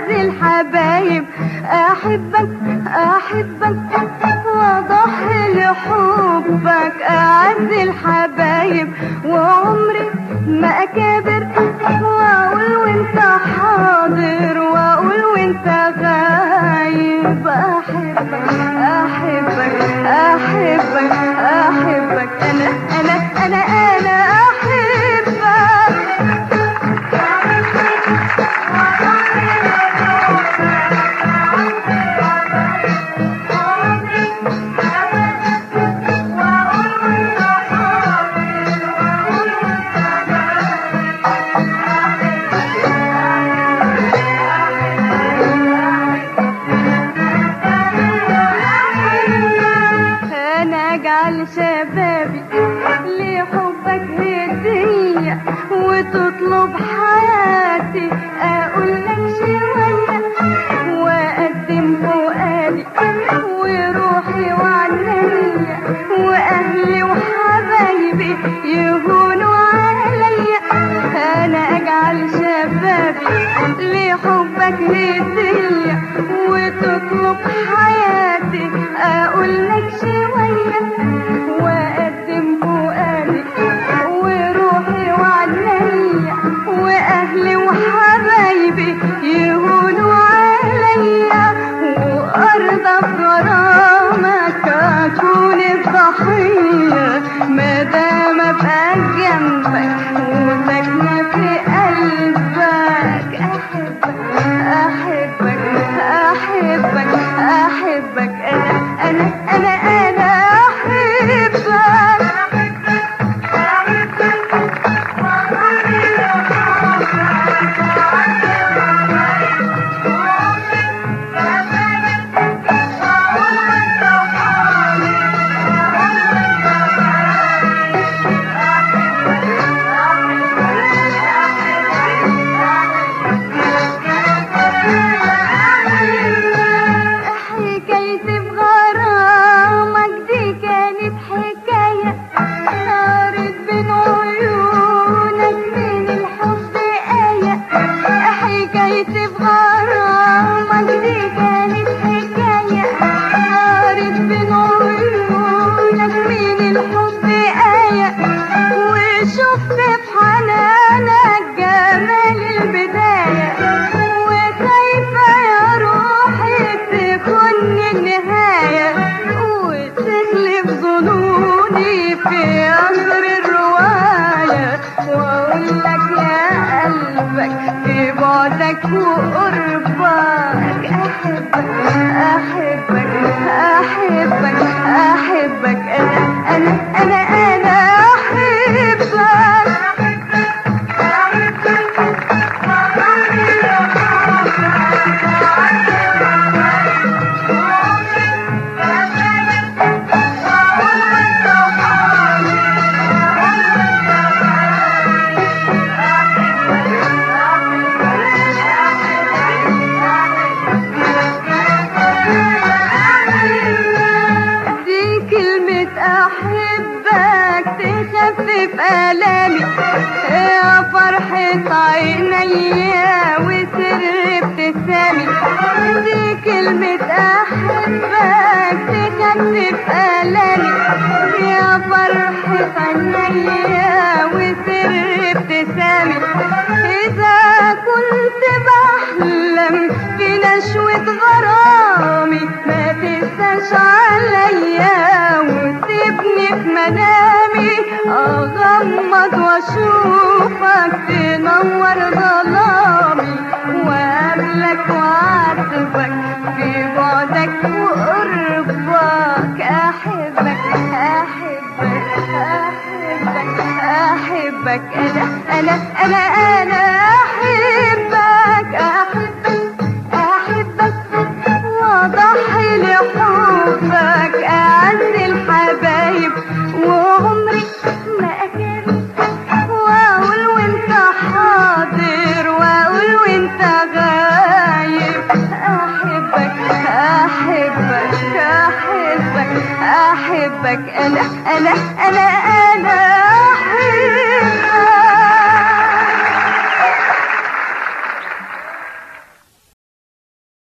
أعز الحبايب أحبك أحبك وأضحي لحبك أعز الحبايب وعمري ما أكابر وأقول وأنت حاضر وأقول وأنت غايب أحبك أحبك أحبك أحبك أنا أنا أنا أنا أحبك انا اجعل شبابي لحبك هدية وتطلب حياتي اقول لك شوية واقدم فؤادي وروحي وعنيا واهلي وحبايبي يهونوا عليا انا اجعل شبابي لحبك هدية وتطلب حياتي اقول لك شوية واقدم فؤادي وروحي وعنيا واهلي وحبايبي يهونوا عليا وارضى بغرامك اكون الضحية ما دام ابقى جنبك وساكنة في قلبك احبك احبك احبك احبك انا انا انا انا حكايتي بغرامك دي كانت حكاية نارت بين عيونك من الحب آية حكايتي بغرامك دي كانت حكاية نارت بين عيونك من الحب آية وشفت في حنانك جمال البداية وخايفة يا روحي تكون النهاية وتغلب ظنوني في أمر الرواية وأقول لك يا قلبك في بعدك وقربك أحبك أحبك أحبك أحبك أنا أنا أنا أنا دي كلمة أحبك تخفف آلامي يا فرحة عينيا وسر ابتسامي دي كلمة أحبك تخفف آلامي يا فرحة عينيا وسر ابتسامي إذا كنت بحلم في نشوة غرامي ما تنساش عليا وتسيبني في منامي أغمض وأشوفك تنور ظلامي وقابلك وأعاتبك في بعدك وقربك أحبك أحبك أحبك أحبك أنا أنا أنا أنا أحبك أحبك أحبك وأضحي لحبك أعز الحبايب وعمري ما أكابر وأقول وأنت حاضر وأقول وأنت غايب أحبك أحبك أحبك أحبك أنا أنا أنا أنا أحبك